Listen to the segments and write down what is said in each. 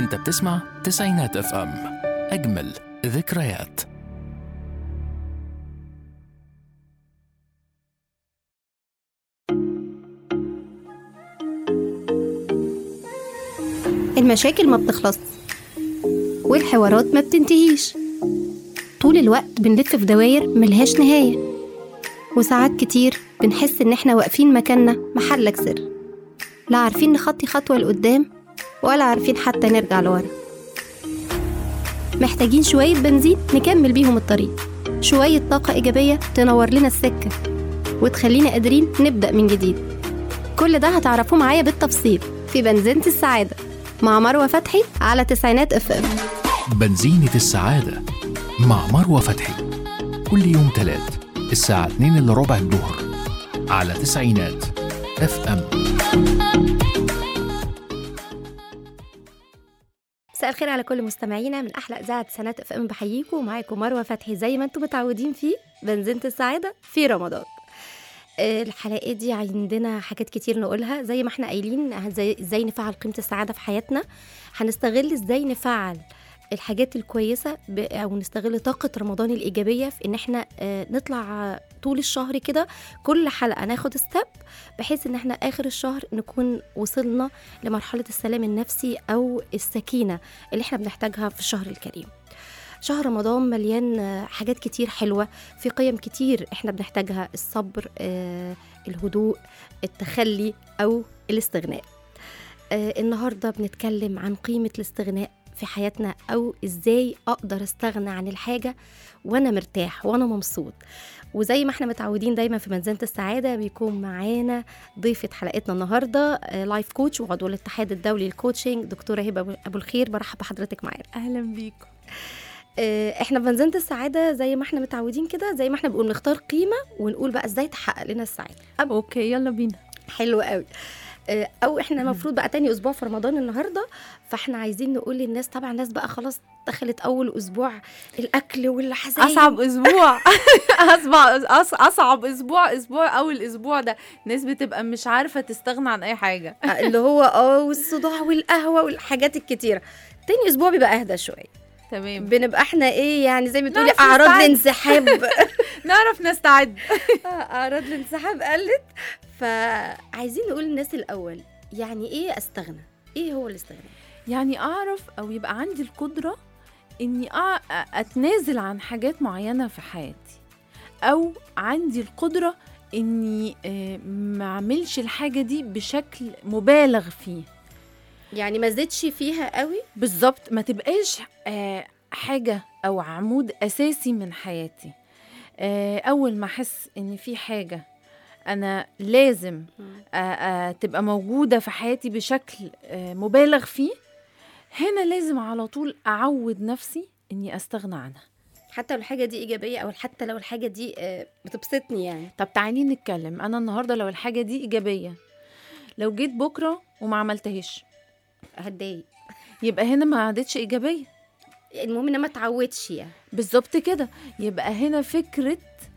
انت بتسمع تسعينات اف ام اجمل ذكريات المشاكل ما بتخلص والحوارات ما بتنتهيش طول الوقت بنلف في دواير ملهاش نهاية وساعات كتير بنحس إن إحنا واقفين مكاننا محلك سر لا عارفين نخطي خطوة لقدام ولا عارفين حتى نرجع لورا محتاجين شوية بنزين نكمل بيهم الطريق شوية طاقة إيجابية تنور لنا السكة وتخلينا قادرين نبدأ من جديد كل ده هتعرفوه معايا بالتفصيل في بنزينة السعادة مع مروة فتحي على تسعينات اف ام بنزينة السعادة مع مروة فتحي كل يوم تلات الساعة 2 إلا ربع الظهر على تسعينات اف ام مساء الخير على كل مستمعينا من احلى اذاعه سنات اف ام بحييكم ومعاكم مروه فتحي زي ما انتم متعودين فيه بنزينه السعاده في رمضان آه، الحلقات دي عندنا حاجات كتير نقولها زي ما احنا قايلين ازاي ازاي نفعل قيمه السعاده في حياتنا هنستغل ازاي نفعل الحاجات الكويسه ب- او نستغل طاقه رمضان الايجابيه في ان احنا آه، نطلع طول الشهر كده كل حلقه ناخد ستيب بحيث ان احنا اخر الشهر نكون وصلنا لمرحله السلام النفسي او السكينه اللي احنا بنحتاجها في الشهر الكريم شهر رمضان مليان آه، حاجات كتير حلوة في قيم كتير احنا بنحتاجها الصبر آه، الهدوء التخلي أو الاستغناء آه، النهاردة بنتكلم عن قيمة الاستغناء في حياتنا أو إزاي أقدر أستغنى عن الحاجة وأنا مرتاح وأنا مبسوط وزي ما احنا متعودين دايما في منزلة السعادة بيكون معانا ضيفة حلقتنا النهاردة آه، لايف كوتش وعضو الاتحاد الدولي للكوتشنج دكتورة هبة أبو- أبو الخير برحب بحضرتك معانا اهلا بيكم آه، احنا في بنزينة السعادة زي ما احنا متعودين كده زي ما احنا بنقول نختار قيمة ونقول بقى ازاي تحقق لنا السعادة اوكي يلا بينا حلو قوي آه، او احنا المفروض بقى تاني اسبوع في رمضان النهارده فاحنا عايزين نقول للناس طبعا الناس بقى خلاص دخلت اول اسبوع الاكل والحزين اصعب اسبوع اصعب أص- اصعب اسبوع اسبوع اول اسبوع ده الناس بتبقى مش عارفه تستغنى عن اي حاجه آه، اللي هو اه والصداع والقهوه والحاجات الكتيره تاني اسبوع بيبقى اهدى شويه تمام بنبقى احنا ايه يعني زي ما تقولي نعرف اعراض نستعد. الانسحاب نعرف نستعد آه، اعراض الانسحاب قلت فعايزين نقول للناس الاول يعني ايه استغنى ايه هو الاستغناء يعني اعرف او يبقى عندي القدره اني أع- اتنازل عن حاجات معينه في حياتي او عندي القدره اني آه، ما اعملش الحاجه دي بشكل مبالغ فيه يعني ما زدش فيها قوي بالظبط ما تبقاش آه، حاجة أو عمود أساسي من حياتي آه، أول ما أحس إن في حاجة أنا لازم آه، آه، تبقى موجودة في حياتي بشكل آه، مبالغ فيه هنا لازم على طول أعود نفسي إني أستغنى عنها حتى لو الحاجه دي ايجابيه او حتى لو الحاجه دي آه، بتبسطني يعني طب تعالي نتكلم أنا النهاردة لو الحاجة دي إيجابية لو جيت بكرة وما عملتهاش هتضايق يبقى هنا ما عادتش إيجابية المهم ان أنا ما اتعودش يعني بالظبط كده يبقى هنا فكرة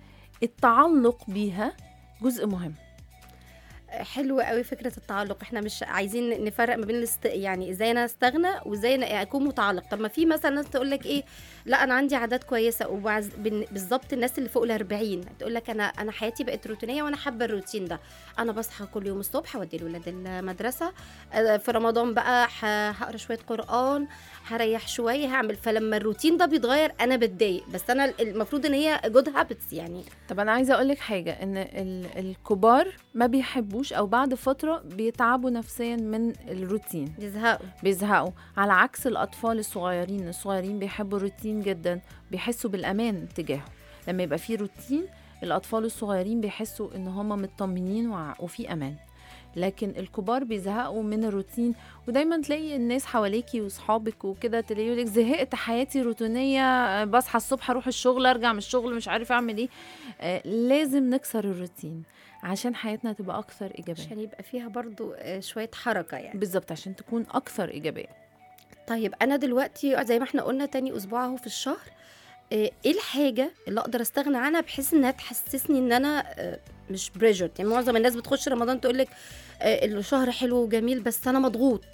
التعلق بيها جزء مهم حلو قوي فكره التعلق احنا مش عايزين نفرق ما بين الاست... يعني ازاي انا استغنى وازاي انا اكون متعلق طب ما في مثلا ناس تقول لك ايه لا انا عندي عادات كويسه وبعز... بن- بالظبط الناس اللي فوق ال 40 تقول لك انا انا حياتي بقت روتينيه وانا حابه الروتين ده انا بصحى كل يوم الصبح اودي الولاد المدرسه آه، في رمضان بقى ه- هقرا شويه قران هريح شويه هعمل فلما الروتين ده بيتغير انا بتضايق بس انا المفروض ان هي جود هابتس يعني طب انا عايزه اقول لك حاجه ان ال- الكبار ما بيحبوش او بعد فتره بيتعبوا نفسيا من الروتين يزهقوا بيزهقوا على عكس الاطفال الصغيرين الصغيرين بيحبوا الروتين جدا بيحسوا بالامان تجاهه لما يبقى في روتين الاطفال الصغيرين بيحسوا ان هم مطمنين وع- وفي امان لكن الكبار بيزهقوا من الروتين ودايما تلاقي الناس حواليكي واصحابك وكده تلاقي يقولك زهقت حياتي روتينيه آه، بصحى الصبح اروح الشغل ارجع من الشغل مش عارف اعمل ايه آه، لازم نكسر الروتين عشان حياتنا تبقى اكثر ايجابيه عشان يبقى فيها برضو آه، شويه حركه يعني بالظبط عشان تكون اكثر ايجابيه طيب انا دلوقتي زي ما احنا قلنا تاني اسبوع اهو في الشهر آه، ايه الحاجه اللي اقدر استغنى عنها بحيث انها تحسسني ان انا آه، مش بريجرد يعني معظم الناس بتخش رمضان تقول لك الشهر حلو وجميل بس انا مضغوط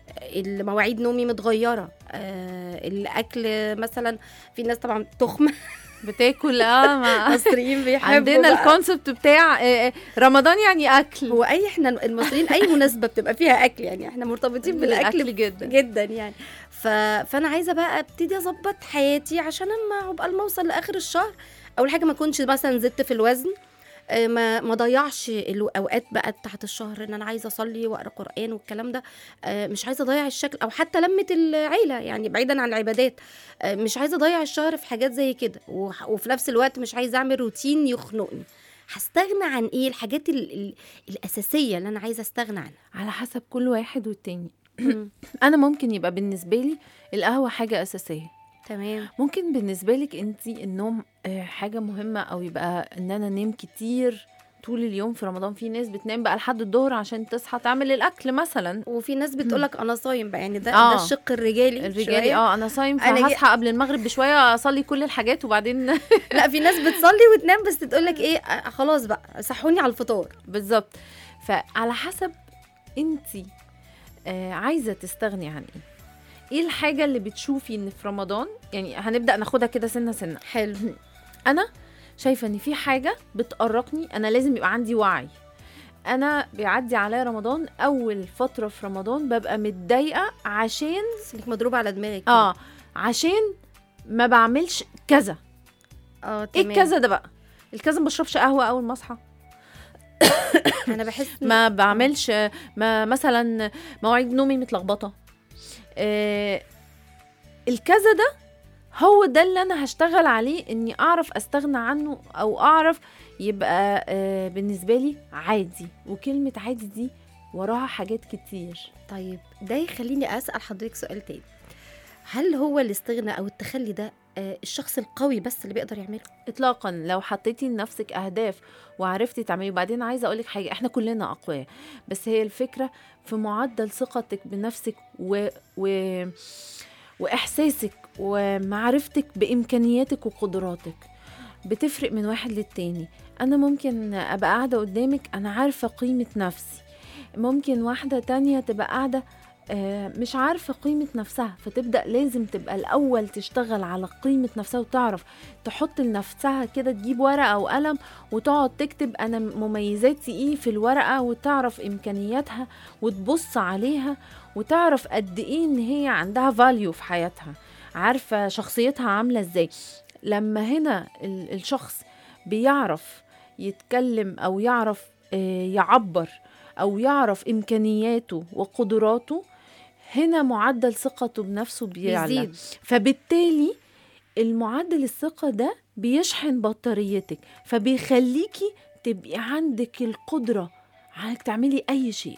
المواعيد نومي متغيره آه الاكل مثلا في ناس طبعا تخمه بتاكل اه ما المصريين بيحبوا عندنا بقى. الكونسبت بتاع آه، آه، رمضان يعني اكل هو اي احنا المصريين اي مناسبه بتبقى فيها اكل يعني احنا مرتبطين بالاكل بالاكل جدا جدا يعني ف... فانا عايزه بقى ابتدي اظبط حياتي عشان اما ابقى لما اوصل لاخر الشهر اول حاجه ما اكونش مثلا زدت في الوزن آه، ما ما ضيعش الاوقات بقى بتاعت الشهر ان انا عايزه اصلي واقرا قران والكلام ده آه، مش عايزه اضيع الشكل او حتى لمه العيله يعني بعيدا عن العبادات آه، مش عايزه اضيع الشهر في حاجات زي كده وح- وفي نفس الوقت مش عايزه اعمل روتين يخنقني هستغنى عن ايه الحاجات ال ال الاساسيه اللي انا عايزه استغنى عنها على حسب كل واحد والتاني انا ممكن يبقى بالنسبه لي القهوه حاجه اساسيه تمام ممكن بالنسبه لك انت النوم آه، حاجه مهمه او يبقى ان انا انام كتير طول اليوم في رمضان في ناس بتنام بقى لحد الظهر عشان تصحى تعمل الاكل مثلا وفي ناس بتقولك انا صايم بقى يعني ده آه. ده الشق الرجالي الرجالي شوية. اه انا صايم أنا جي- فهصحى قبل المغرب بشويه اصلي كل الحاجات وبعدين لا في ناس بتصلي وتنام بس تقولك ايه آه، خلاص بقى صحوني على الفطار بالظبط فعلى حسب انت آه عايزه تستغني عن ايه ايه الحاجه اللي بتشوفي ان في رمضان يعني هنبدا ناخدها كده سنه سنه حلو انا شايفه ان في حاجه بتقرقني انا لازم يبقى عندي وعي انا بيعدي عليا رمضان اول فتره في رمضان ببقى متضايقه عشان انك مضروبه على دماغك اه عشان ما بعملش كذا اه ايه تمام الكذا ده بقى الكذا ما بشربش قهوه اول ما اصحى انا بحس إن- ما بعملش ما مثلا مواعيد نومي متلخبطه آه الكذا ده هو ده اللي انا هشتغل عليه اني اعرف استغنى عنه او اعرف يبقى آه بالنسبه لي عادي وكلمه عادي دي وراها حاجات كتير طيب ده يخليني اسال حضرتك سؤال تاني هل هو الاستغناء او التخلي ده آه، الشخص القوي بس اللي بيقدر يعمله اطلاقا لو حطيتي لنفسك اهداف وعرفتي تعملي وبعدين عايزه اقولك حاجه احنا كلنا اقوياء بس هي الفكره في معدل ثقتك بنفسك و... و... واحساسك ومعرفتك بامكانياتك وقدراتك بتفرق من واحد للتاني انا ممكن ابقى قاعده قدامك انا عارفه قيمه نفسي ممكن واحده تانية تبقى قاعده آه، مش عارفه قيمه نفسها فتبدا لازم تبقى الاول تشتغل على قيمه نفسها وتعرف تحط لنفسها كده تجيب ورقه وقلم وتقعد تكتب انا مميزاتي ايه في الورقه وتعرف امكانياتها وتبص عليها وتعرف قد ايه ان هي عندها فاليو في حياتها عارفه شخصيتها عامله ازاي لما هنا ال- الشخص بيعرف يتكلم او يعرف آه، يعبر او يعرف امكانياته وقدراته هنا معدل ثقته بنفسه بيعلى بيزيد فبالتالي المعدل الثقة ده بيشحن بطاريتك فبيخليكي تبقي عندك القدرة على تعملي أي شيء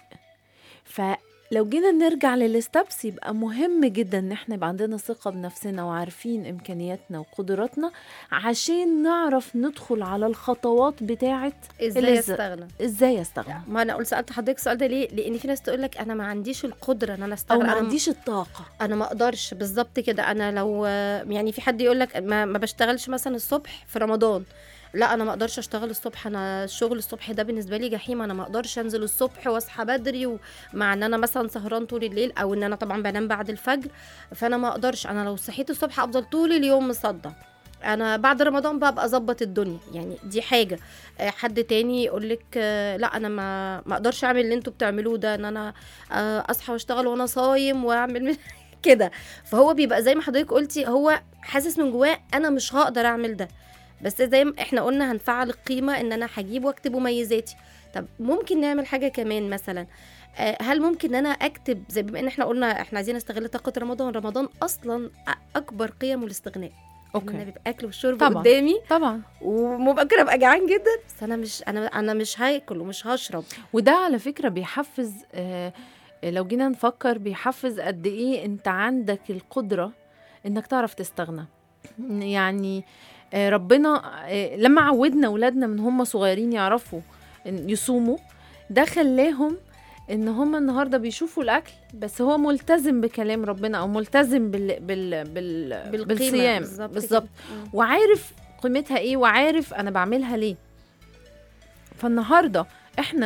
فلو جينا نرجع للستبس يبقى مهم جدا ان احنا يبقى عندنا ثقة بنفسنا وعارفين امكانياتنا وقدراتنا عشان نعرف ندخل على الخطوات بتاعت ازاي اللي- استغنى ازاي استغنى ما انا قلت سالت حضرتك السؤال ده ليه لان في ناس تقول لك انا ما عنديش القدره ان انا او استغنى ما أنا عنديش الطاقة انا ما اقدرش بالظبط كده انا لو يعني في حد يقول لك ما, ما بشتغلش مثلا الصبح في رمضان لا انا ما اقدرش اشتغل الصبح انا الشغل الصبح ده بالنسبه لي جحيم انا ما اقدرش انزل الصبح واصحى بدري ومع ان انا مثلا سهران طول الليل او ان انا طبعا بنام بعد الفجر فانا ما اقدرش انا لو صحيت الصبح افضل طول اليوم مصدع انا بعد رمضان بقى ابقى اظبط الدنيا يعني دي حاجه آه، حد تاني يقول لك لا انا ما ما اقدرش اعمل اللي انتوا بتعملوه ده ان انا آه، اصحى واشتغل وانا صايم واعمل كده فهو بيبقى زي ما حضرتك قلتي هو حاسس من جواه انا مش هقدر اعمل ده بس زي ما احنا قلنا هنفعل القيمه ان انا هجيب واكتب مميزاتي طب ممكن نعمل حاجه كمان مثلا آه، هل ممكن ان انا اكتب زي بما ان احنا قلنا احنا عايزين نستغل طاقه رمضان رمضان اصلا أ- اكبر قيمه الاستغناء ان انا بيبقى اكل وشرب طبعاً. قدامي طبعا وممكن ابقى جعان جدا بس انا مش انا انا مش هاكل ومش هشرب وده على فكرة بيحفز آه، لو جينا نفكر بيحفز قد ايه انت عندك القدرة انك تعرف تستغنى يعني آه، ربنا آه، لما عودنا ولادنا من هم صغيرين يعرفوا إن يصوموا ده خلاهم ان هم النهارده بيشوفوا الاكل بس هو ملتزم بكلام ربنا او ملتزم بال بال بال بالقيمه بالصيام بالظبط بالظبط كده. مم. وعارف قيمتها ايه وعارف انا بعملها ليه فالنهارده احنا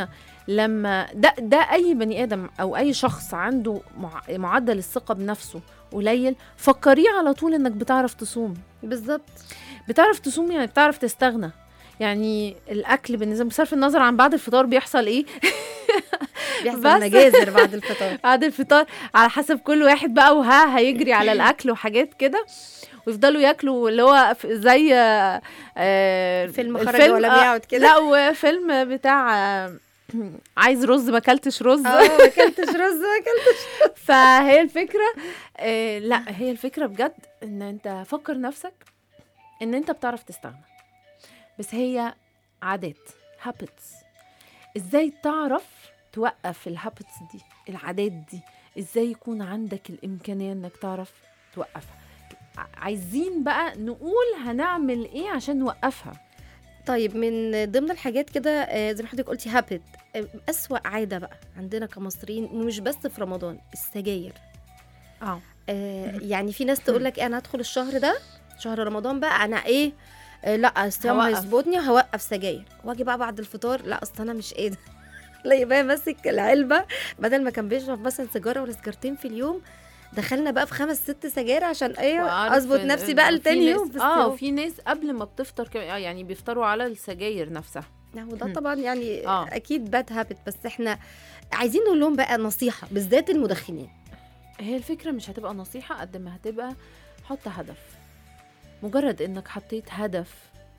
لما ده ده اي بني ادم او اي شخص عنده مع- معدل الثقه بنفسه قليل فكريه على طول انك بتعرف تصوم بالظبط بتعرف تصوم يعني بتعرف تستغنى يعني الاكل بالنسبه بصرف النظر عن بعد الفطار بيحصل ايه بيحصل بس. مجازر بعد الفطار بعد الفطار على حسب كل واحد بقى وها هيجري على الاكل وحاجات كده ويفضلوا ياكلوا اللي هو ف- زي آه، آه، فيلم خرج الفيلم- ولم آه، يعد كده لا وفيلم بتاع آه، عايز رز ما اكلتش رز اه ما اكلتش رز ما اكلتش فهي الفكره آه، لا هي الفكره بجد ان انت فكر نفسك ان انت بتعرف تستغنى بس هي عادات habits ازاي تعرف توقف الهابتس دي العادات دي ازاي يكون عندك الامكانيه انك تعرف توقفها ع- عايزين بقى نقول هنعمل ايه عشان نوقفها طيب من ضمن الحاجات كده آه، زي ما حضرتك قلتي هابت أسوأ عادة بقى عندنا كمصريين ومش بس في رمضان السجاير اه آه، يعني في ناس تقول لك انا هدخل الشهر ده شهر رمضان بقى انا ايه آه، لا الصيام هوقف. هيظبطني هوقف سجاير واجي بقى بعد الفطار لا اصل انا مش قادر لا يبقى ماسك العلبه بدل ما كان بيشرب مثلا سيجاره ولا سيجارتين في اليوم دخلنا بقى في خمس ست سجاير عشان ايه وعارف اظبط إن- نفسي إن بقى في لتاني ناس- يوم في اه الصيام. في ناس قبل ما بتفطر كمان آه، يعني بيفطروا على السجاير نفسها وده مم. طبعا يعني آه. اكيد باد هابت بس احنا عايزين نقول لهم بقى نصيحه بالذات المدخنين هي الفكرة مش هتبقى نصيحة قد ما هتبقى حط هدف مجرد انك حطيت هدف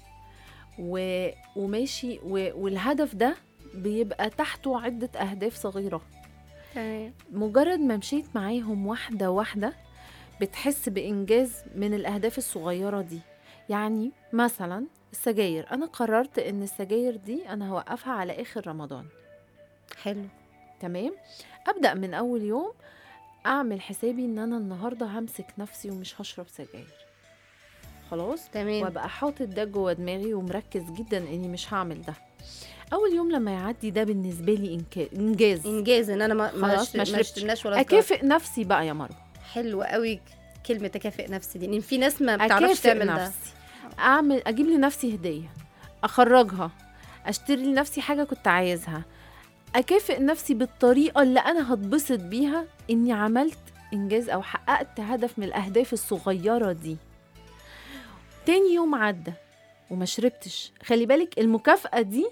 و... وماشي و... والهدف ده بيبقى تحته عدة أهداف صغيرة تمام مجرد ما مشيت معاهم واحدة واحدة بتحس بإنجاز من الأهداف الصغيرة دي يعني مثلا السجاير أنا قررت إن السجاير دي أنا هوقفها على آخر رمضان حلو تمام ابدا من اول يوم اعمل حسابي ان انا النهارده همسك نفسي ومش هشرب سجاير خلاص تمام وابقى حاطط ده جوه دماغي ومركز جدا اني مش هعمل ده اول يوم لما يعدي ده بالنسبه لي إنك- انجاز انجاز ان انا ما ما خلاص، ما ما شربتش. اشتريناش ولا سجارة. اكافئ نفسي بقى يا مروه حلو قوي كلمه اكافئ نفسي دي ان في ناس ما بتعرفش اكافئ تعمل ده نفسي اعمل اجيب لنفسي هديه اخرجها اشتري لنفسي حاجه كنت عايزها اكافئ نفسي بالطريقه اللي انا هتبسط بيها اني عملت انجاز او حققت هدف من الاهداف الصغيره دي تاني يوم عدى وما شربتش خلي بالك المكافاه دي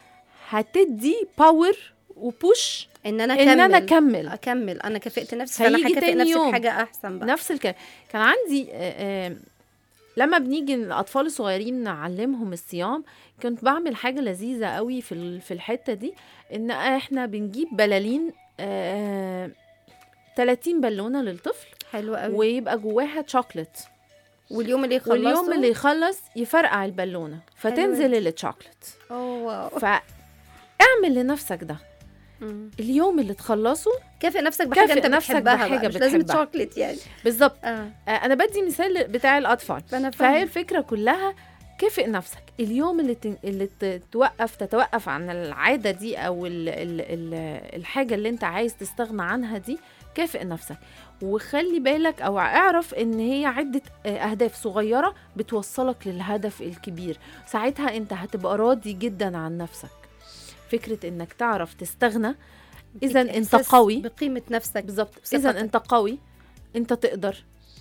هتدي باور وبوش ان انا ان اكمل انا اكمل اكمل انا كافئت نفسي فانا هيجي هكافئ تاني نفسي يوم. بحاجه احسن بقى نفس الكلام كان عندي آه، آه، لما بنيجي الاطفال الصغيرين نعلمهم الصيام كنت بعمل حاجه لذيذه قوي في ال- في الحته دي ان احنا بنجيب بلالين آه، 30 بالونه للطفل حلو قوي ويبقى جواها شوكليت واليوم اللي يخلصه واليوم اللي يخلص يفرقع البالونه فتنزل الشوكليت اوه واو فاعمل لنفسك ده مم. اليوم اللي تخلصه كافئ نفسك بحاجه كافئ انت نفسك بتحبها بحاجة بقى. مش لازم بتحبها. شوكليت يعني بالظبط اه آه، انا بدي مثال بتاع الاطفال فانا فهي فاهمه الفكرة كلها كافئ نفسك اليوم اللي تن... اللي ت- توقف تتوقف عن العادة دي أو ال... ال... ال... الحاجة اللي أنت عايز تستغنى عنها دي كافئ نفسك وخلي بالك أو اعرف إن هي عدة آه، أهداف صغيرة بتوصلك للهدف الكبير ساعتها أنت هتبقى راضي جدا عن نفسك فكرة إنك تعرف تستغنى إذا يديك أنت إحساس قوي بقيمه نفسك بالظبط ثقتك. اذا انت قوي انت تقدر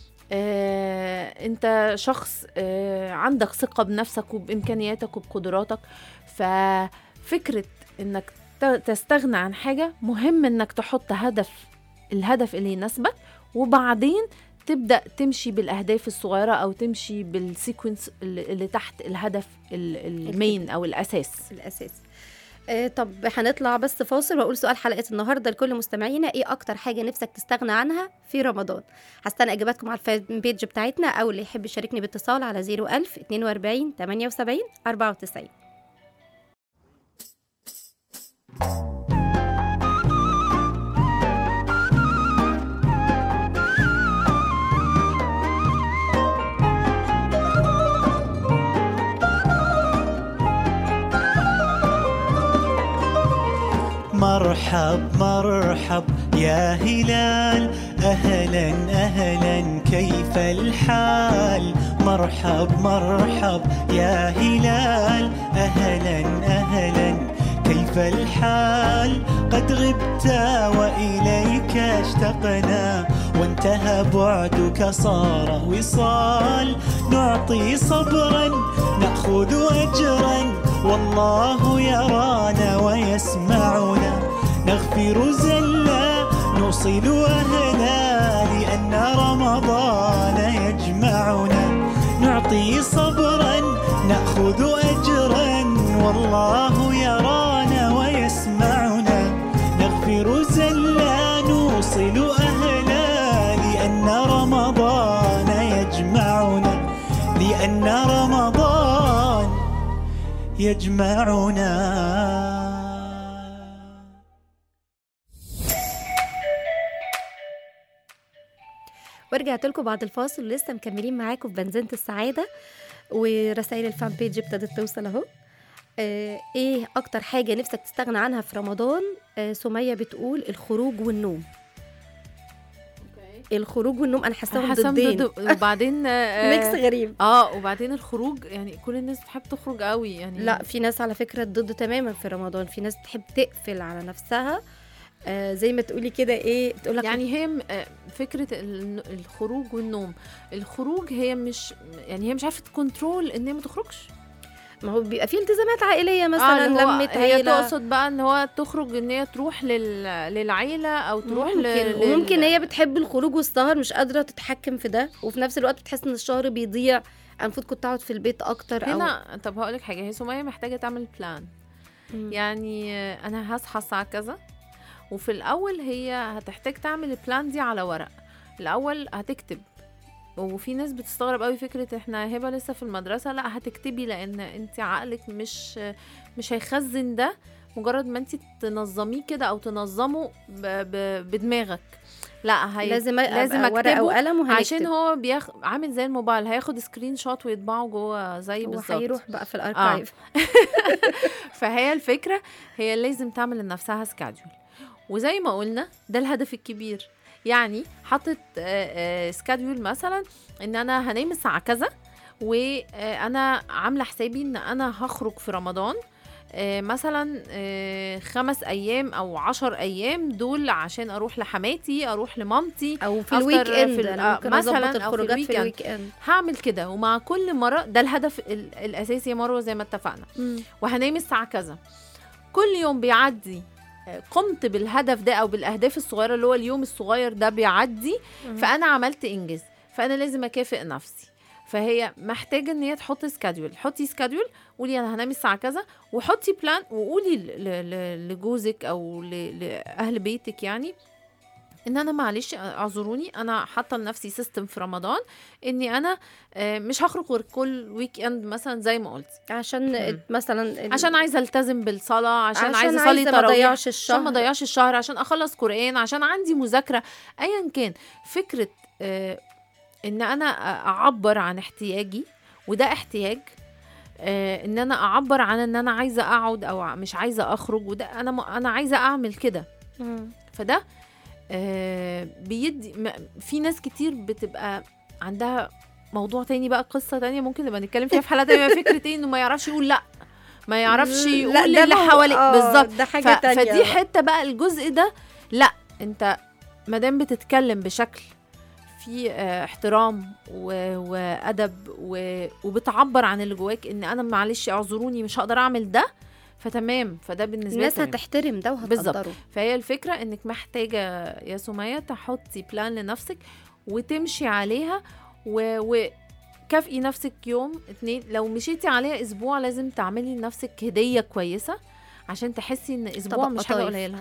آه، انت شخص آه، عندك ثقة بنفسك وبإمكانياتك وبقدراتك ففكرة انك ت- تستغنى عن حاجة مهم انك تحط هدف الهدف اللي يناسبك وبعدين تبدأ تمشي بالأهداف الصغيرة أو تمشي بالسيكونس اللي اللي تحت الهدف ال- المين أو الأساس الاساس آه طب هنطلع بس فاصل واقول سؤال حلقه النهارده لكل مستمعينا ايه اكتر حاجه نفسك تستغنى عنها في رمضان هستنى اجاباتكم على الفان بيج بتاعتنا او اللي يحب يشاركني باتصال على 01000 42 78 94 مرحب مرحب يا هلال أهلا أهلا كيف الحال مرحب مرحب يا هلال أهلا أهلا كيف الحال قد غبت وإليك اشتقنا وانتهى بعدك صار وصال نعطي صبرا نأخذ أجرا والله يرانا ويسمعنا نغفر زلا نوصل أهلا لأن رمضان يجمعنا نعطي صبرا نأخذ أجرا والله يرانا ويسمعنا نغفر زلا نوصل أهلا لأن رمضان يجمعنا لأن رمضان يجمعنا ورجعت لكم بعد الفاصل ولسه مكملين معاكم في بنزينة السعادة ورسائل الفان بيج ابتدت توصل اهو آه ايه اكتر حاجة نفسك تستغنى عنها في رمضان آه سمية بتقول الخروج والنوم الخروج والنوم انا حاساهم حسام ضدين ضد وبعدين آه، ميكس غريب اه وبعدين الخروج يعني كل الناس بتحب تخرج قوي يعني لا في ناس على فكرة ضد تماما في رمضان في ناس بتحب تقفل على نفسها آه زي ما تقولي كده ايه تقول لك يعني هي م- آه، فكره ال- الخروج والنوم الخروج هي مش يعني هي مش عارفه تكنترول ان هي ما تخرجش ما هو بيبقى في التزامات عائليه آه، مثلا اللي هو لمة هي عيله تقصد بقى ان هو تخرج ان هي تروح لل... للعيله او تروح ممكن لل... وممكن هي بتحب الخروج والسهر مش قادره تتحكم في ده وفي نفس الوقت بتحس ان الشهر بيضيع انا المفروض كنت اقعد في البيت اكتر او هنا طب هقول لك حاجه هي سميه محتاجه تعمل بلان مم. يعني آه، انا هصحى الساعه كذا وفي الاول هي هتحتاج تعمل البلان دي على ورق الاول هتكتب وفي ناس بتستغرب قوي فكره احنا هبه لسه في المدرسه لا هتكتبي لان انت عقلك مش مش هيخزن ده مجرد ما انت تنظميه كده او تنظمه ب... ب... بدماغك لا هي... لازم لازم لازم ورقه أكتبه وقلم وهنكتب عشان هو بياخ... عامل زي الموبايل هياخد سكرين شوت ويطبعه جوه زي بالظبط وهيروح بقى في الاركايف فهي الفكرة هي لازم تعمل لنفسها سكادول وزي ما قلنا ده الهدف الكبير يعني حطت سكادول مثلا ان انا هنام الساعة كذا وانا عاملة حسابي ان انا هخرج في رمضان آه، مثلا آه، خمس ايام او عشر ايام دول عشان اروح لحماتي اروح لمامتي او في أفطر الويك اند في ال- انا ممكن مثلاً اظبط أو في الخروجات في الويك الويك اند هعمل كده ومع كل مرة ده الهدف ال- الاساسي يا مروة زي ما اتفقنا وهنام الساعة كذا كل يوم بيعدي آه، قمت بالهدف ده او بالاهداف الصغيره اللي هو اليوم الصغير ده بيعدي فانا عملت انجاز فانا لازم اكافئ نفسي فهي محتاجه ان هي تحط سكادول حطي سكادول قولي انا هنام الساعه كذا وحطي بلان وقولي ل- ل- ل- لجوزك او ل- لاهل بيتك يعني ان انا معلش اعذروني انا حاطه لنفسي سيستم في رمضان اني انا آه، مش هخرج غير كل ويك اند مثلا زي ما قلت عشان مم. مثلا ال- عشان عايزه التزم بالصلاه عشان, عشان عايزه اصلي عايزة ما تراويح اضيعش عشان الشهر ما اضيعش الشهر عشان اخلص قران عشان عندي مذاكره ايا كان فكره آه ان انا اعبر عن احتياجي وده احتياج آه ان انا اعبر عن ان انا عايزه اقعد او ع- مش عايزه اخرج وده انا م- انا عايزه اعمل كده مم. فده آه بيدي م- في ناس كتير بتبقى عندها موضوع تاني بقى قصه تانية ممكن نبقى نتكلم فيها في حلقه تانية فكره ايه انه ما يعرفش يقول لا ما يعرفش يقول لا، ده اللي مو- حواليه آه، بالظبط ده حاجه ف- تانية فدي حته بقى الجزء ده لا انت ما دام بتتكلم بشكل في آه، احترام و- وادب و- وبتعبر عن اللي جواك ان انا معلش اعذروني مش هقدر اعمل ده فتمام فده بالنسبه الناس لي تمام. هتحترم ده بالظبط. وهتقدره فهي الفكره انك محتاجه يا سميه تحطي بلان لنفسك وتمشي عليها و, و كافئي نفسك يوم اتنين لو مشيتي عليها اسبوع لازم تعملي لنفسك هديه كويسه عشان تحسي ان اسبوع طبق مش حاجه قطايف. قليله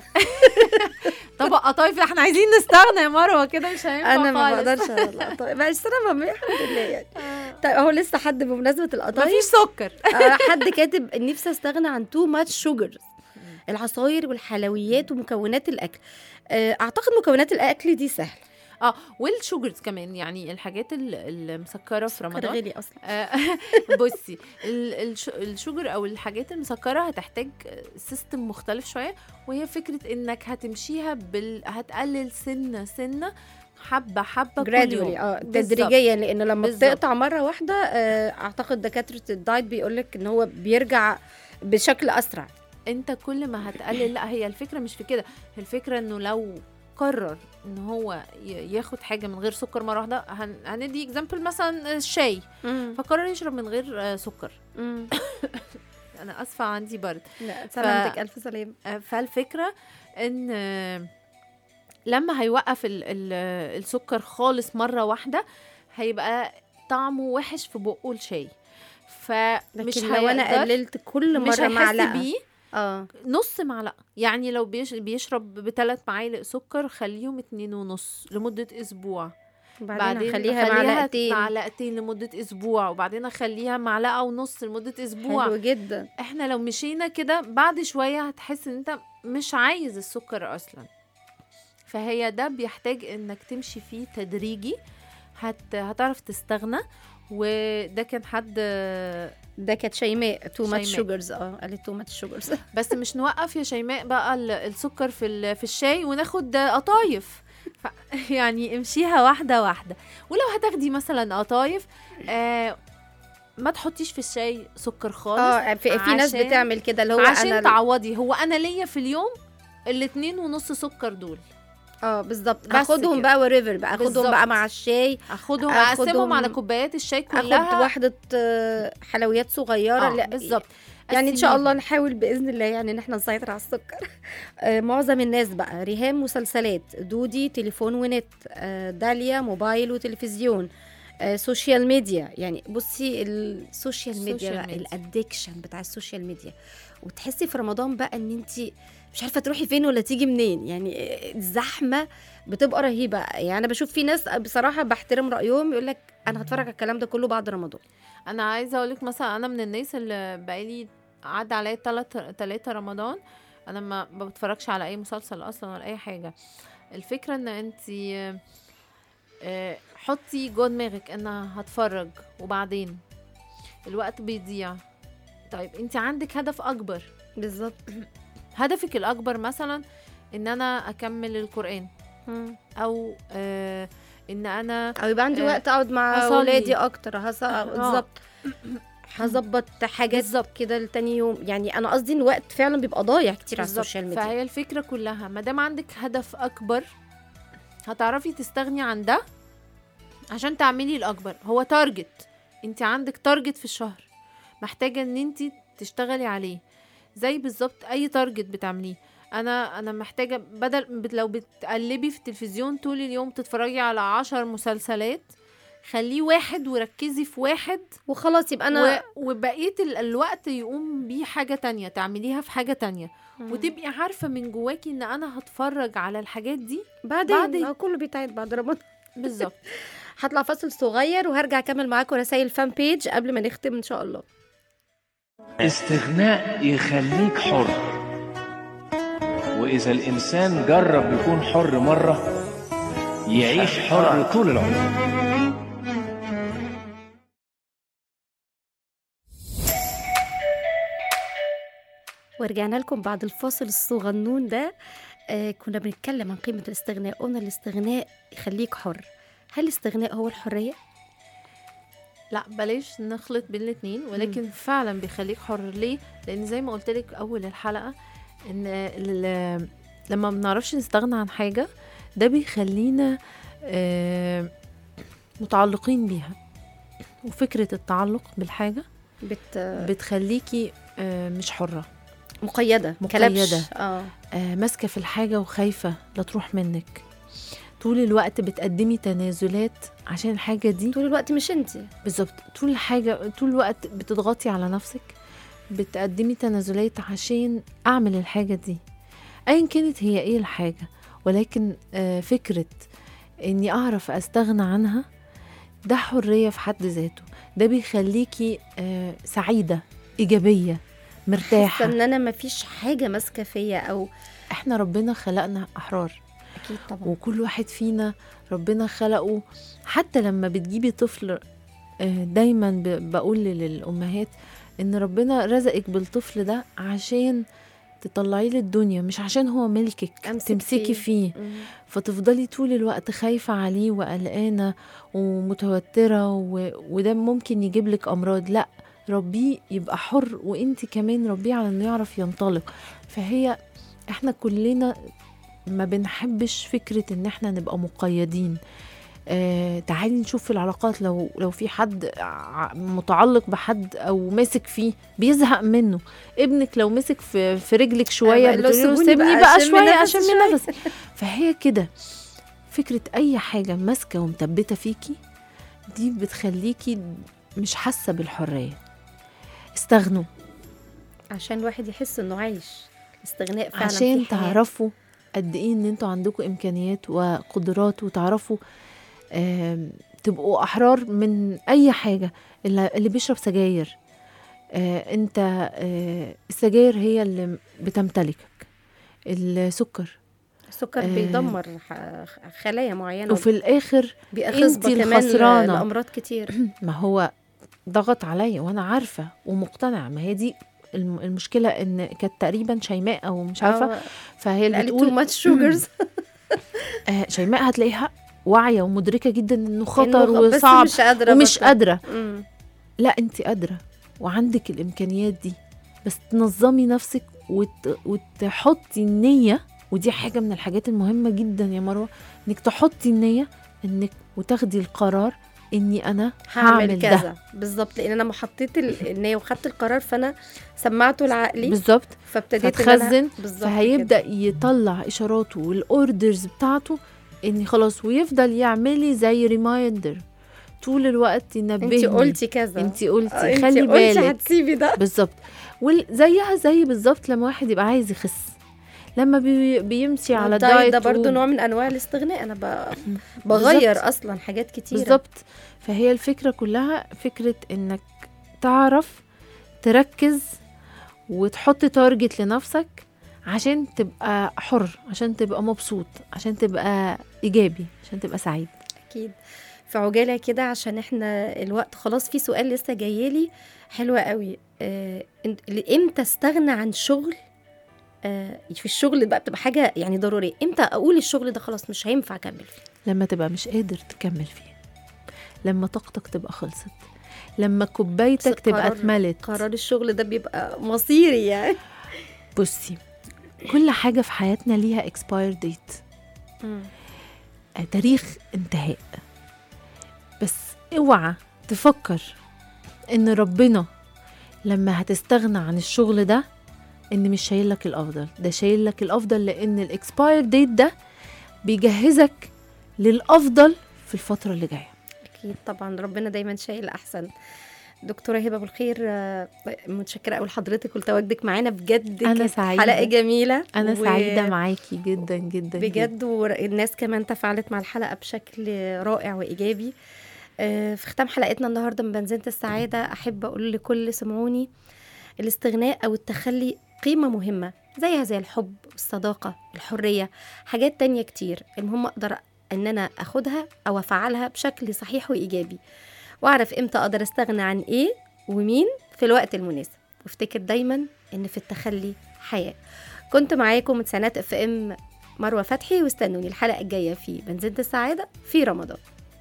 طبق قطايف احنا عايزين نستغنى يا مروه كده مش هينفع انا ما خالص. بقدرش على القطايف بس انا ما الحمد لله يعني طيب اهو لسه حد بمناسبه القطايف مفيش سكر آه، حد كاتب نفسي استغنى عن تو ماتش شوجرز العصاير والحلويات ومكونات الاكل آه، اعتقد مكونات الاكل دي سهل اه والشوجرز كمان يعني الحاجات ال- المسكره في سكر رمضان غالي اصلا آه، بصي ال- الش- الشوجر او الحاجات المسكره هتحتاج سيستم مختلف شويه وهي فكره انك هتمشيها بال... هتقلل سنه سنه حبه حبه كل جرادولي يوم اه بالظبط. تدريجيا لان لما بالظبط. بتقطع مره واحده آه، اعتقد دكاتره الدايت بيقول لك ان هو بيرجع بشكل اسرع انت كل ما هتقلل لا هي الفكره مش في كده هي الفكره انه لو قرر ان هو ي- ياخد حاجه من غير سكر مره واحده هن... هندي اكزامبل مثلا الشاي مم. فقرر يشرب من غير آه، سكر مم. انا اسفه عندي برد لا سلامتك الف سلام آه، فالفكره ان آه، لما هيوقف ال ال السكر خالص مره واحده هيبقى طعمه وحش في بقه الشاي فمش لكن لو انا هيقدر- قللت كل مش مره هيحس معلقه بيه اه نص معلقه يعني لو بيش بيشرب بثلاث معالق سكر خليهم اتنين ونص لمده اسبوع بعدين خليها معلقتين معلقتين لمده اسبوع وبعدين اخليها معلقه ونص لمده اسبوع حلو جدا احنا لو مشينا كده بعد شويه هتحس ان انت مش عايز السكر اصلا فهي ده بيحتاج انك تمشي فيه تدريجي هت... هتعرف تستغنى وده كان حد ده كانت شيماء تو ماتش شيماء. شوجرز اه قالت تو ماتش شوجرز بس مش نوقف يا شيماء بقى ال- السكر في ال- في الشاي وناخد قطايف ف- يعني امشيها واحده واحده ولو هتاخدي مثلا قطايف آه ما تحطيش في الشاي سكر خالص اه في, في ناس عشان- بتعمل كده اللي هو عشان انا تعوضي هو انا ليا في اليوم الاتنين ونص سكر دول اه بالظبط بس باخدهم كده. بقى وريفر بقى اخدهم بالظبط. بقى مع الشاي اخدهم أخدهم- اقسمهم على كوبايات الشاي اخد كلها واحده آه، حلويات صغيره آه لا بالظبط يعني ان شاء الله قسميهم. نحاول باذن الله يعني ان احنا نسيطر على السكر آه، معظم الناس بقى ريهام مسلسلات دودي تليفون ونت آه، داليا موبايل وتلفزيون آه، سوشيال ميديا يعني بصي السوشيال ميديا السوشيال بقى ميديا. الادكشن بتاع السوشيال ميديا وتحسي في رمضان بقى ان انت مش عارفه تروحي فين ولا تيجي منين يعني آه، الزحمه بتبقى رهيبه يعني انا بشوف في ناس بصراحه بحترم رايهم يقول لك انا هتفرج على الكلام ده كله بعد رمضان انا عايزه اقول لك مثلا انا من الناس اللي بقالي عدى عليا تلات تلاتة رمضان انا ما ما بتفرجش على اي مسلسل اصلا ولا اي حاجه الفكره ان انت حطي جوه دماغك ان هتفرج وبعدين الوقت بيضيع طيب انت عندك هدف اكبر بالظبط هدفك الاكبر مثلا ان انا اكمل القران او آه ان انا او يبقى عندي آه، وقت اقعد مع أصلي. اولادي اكتر هص... بالظبط هظبط حاجات بالظبط. كده لتاني يوم يعني انا قصدي ان الوقت فعلا بيبقى ضايع كتير على بالظبط. السوشيال ميديا فهي الفكره كلها ما دام عندك هدف اكبر هتعرفي تستغني عن ده عشان تعملي الاكبر هو تارجت انت عندك تارجت في الشهر محتاجه ان انت تشتغلي عليه زي بالظبط اي تارجت بتعمليه انا انا محتاجه بدل بت- لو بتقلبي في التلفزيون طول اليوم تتفرجي على عشر مسلسلات خليه واحد وركزي في واحد وخلاص يبقى انا و... وبقيه ال- الوقت يقوم بيه حاجه تانية تعمليها في حاجه تانية مم. وتبقي عارفه من جواكي ان انا هتفرج على الحاجات دي بعدين, بعدين. بعدين. كله بيتعيد بعد رمضان بالظبط هطلع فاصل صغير وهرجع اكمل معاكم رسائل فان بيج قبل ما نختم ان شاء الله استغناء يخليك حر وإذا الإنسان جرب يكون حر مرة يعيش حر طول العمر ورجعنا لكم بعد الفاصل الصغنون ده آه كنا بنتكلم عن قيمة الاستغناء قلنا الاستغناء يخليك حر هل الاستغناء هو الحرية؟ لا بلاش نخلط بين الاتنين ولكن فعلا بيخليك حر ليه لان زي ما قلت لك اول الحلقه ان ال- لما ما بنعرفش نستغنى عن حاجه ده بيخلينا آه، متعلقين بيها وفكره التعلق بالحاجه بت... بتخليكي آه، مش حره مقيدة مقيدة. كلبش. اه آه، ماسكه في الحاجه وخايفه لا تروح منك طول الوقت بتقدمي تنازلات عشان الحاجه دي طول الوقت مش انت بالظبط طول حاجة طول الوقت بتضغطي على نفسك بتقدمي تنازلات عشان أعمل الحاجة دي أيا كانت هي إيه الحاجة ولكن آه، فكرة إني أعرف أستغنى عنها ده حرية في حد ذاته ده بيخليكي آه، سعيدة إيجابية حاسة مرتاحة ان انا مفيش حاجة ماسكة فيا او إحنا ربنا خلقنا أحرار اكيد طبعا وكل واحد فينا ربنا خلقه حتى لما بتجيبي طفل آه، دايما ب- بقول للأمهات إن ربنا رزقك بالطفل ده عشان تطلعيه للدنيا مش عشان هو ملكك أمسك تمسكي فيه. فيه مم. فتفضلي طول الوقت خايفة عليه وقلقانة ومتوترة و... وده ممكن يجيب لك أمراض لا ربيه يبقى حر وانت كمان ربيه على انه يعرف ينطلق فهي احنا كلنا ما بنحبش فكرة ان احنا نبقى مقيدين آه تعالي نشوف في العلاقات لو لو في حد ع- متعلق بحد او ماسك فيه بيزهق منه ابنك لو مسك في في رجلك شويه بقى له بتقولي له سيبوني سيبني بقى بقى أشم شويه نفسي اشم شوية. نفسي فهي كده فكره اي حاجه ماسكه ومثبته فيكي دي بتخليكي مش حاسه بالحريه استغنوا عشان الواحد يحس انه عايش الاستغناء فعلا عشان في حياة. تعرفوا قد ايه ان انتوا عندكم امكانيات وقدرات وتعرفوا آم، تبقوا احرار من اي حاجه اللي, اللي بيشرب سجاير آه، انت آه، السجاير هي اللي بتمتلكك السكر السكر آه. بيدمر ح- خلايا معينه وفي الاخر بيخصب انتي كمان الخسرانة. لامراض كتير ما هو ضغط عليا وانا عارفه ومقتنعه ما هي دي الم- المشكله ان كانت تقريبا شيماء او مش عارفه فهي اللي قالت تو بتقول ماتش شوجرز آه، شيماء هتلاقيها واعيه ومدركه جدا انه خطر وصعب بس مش قادره ومش برضه. قادره مم. لا انت قادره وعندك الامكانيات دي بس تنظمي نفسك وت... وتحطي النيه ودي حاجه من الحاجات المهمه جدا يا مروه انك تحطي النيه انك وتاخدي القرار اني انا هعمل هعمل ده كذا بالظبط لان انا ما حطيت ال- النيه وخدت القرار فانا سمعته لعقلي بالظبط فابتديت إن أنا- فتخزن بالظبط فهيبدا يطلع اشاراته والاوردرز بتاعته اني خلاص ويفضل يعملي زي ريمايندر طول الوقت ينبهني انت قلتي كذا انت آه، قلتي انتي خلي قلتي بالك هتسيبي ده بالظبط وزيها زي بالظبط لما واحد يبقى عايز يخس لما بي بيمشي على الدايت الدايت ده برضو و- نوع من انواع الاستغناء انا ب... بغير اصلا حاجات كتيره بالظبط فهي الفكره كلها فكره انك تعرف تركز وتحط تارجت لنفسك عشان تبقى حر عشان تبقى مبسوط عشان تبقى ايجابي عشان تبقى سعيد اكيد في عجاله كده عشان احنا الوقت خلاص في سؤال لسه جايلي حلوة قوي آه، إنت- امتى استغنى عن شغل آه، في الشغل بقى بتبقى حاجه يعني ضروريه امتى اقول الشغل ده خلاص مش هينفع اكمل فيه لما تبقى مش قادر تكمل فيه لما طاقتك تبقى خلصت لما كوبايتك بس تبقى قرار- اتملت قرار الشغل ده بيبقى مصيري يعني بصي كل حاجة في حياتنا ليها expire date آه، تاريخ انتهاء بس اوعى تفكر ان ربنا لما هتستغنى عن الشغل ده ان مش شايل لك الافضل ده شايل لك الافضل لان الاكسباير ديت ده بيجهزك للافضل في الفترة اللي جاية اكيد طبعا ربنا دايما شايل احسن دكتوره هبه ابو الخير آه، متشكره قوي لحضرتك ولتواجدك معانا بجد أنا كانت سعيدة. حلقه جميله انا و- سعيدة معاكي جدا جدا جداً. بجد والناس كمان تفاعلت مع الحلقه بشكل رائع وايجابي آه، في ختام حلقتنا النهارده من بنزينة السعاده احب اقول لكل سمعوني الاستغناء او التخلي قيمه مهمه زيها زي الحب والصداقه الحريه حاجات تانية كتير المهم اقدر ان انا اخدها او افعلها بشكل صحيح وايجابي واعرف امتى اقدر استغنى عن ايه ومين في الوقت المناسب وافتكر دايما ان في التخلي حياه كنت معاكم من سنات اف ام مروه فتحي واستنوني الحلقه الجايه في بنزينة السعاده في رمضان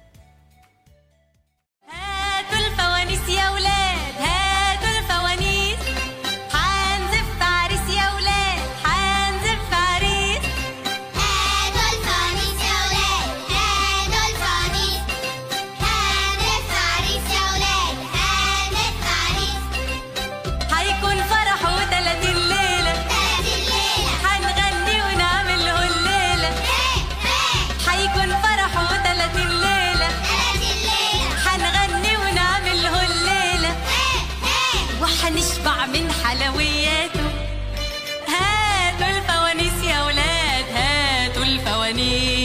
هاتوا الفوانيس يا ولاد هاتوا الفوانيس حنزف عريس يا ولاد حنزف عريس هاتوا الفوانيس يا ولاد هاتوا الفوانيس هانت عريس يا ولاد هانت عريس هيكون فرح وتلاتين ليلة تلات الليلة هنغني ونعمل له الليلة هي هي هيكون فرح وتلاتين ليلة تلات الليلة هنغني ونعمل له الليلة هي هي وحنشبع من حلوياته هاتوا الفوانيس يا ولاد هاتوا الفوانيس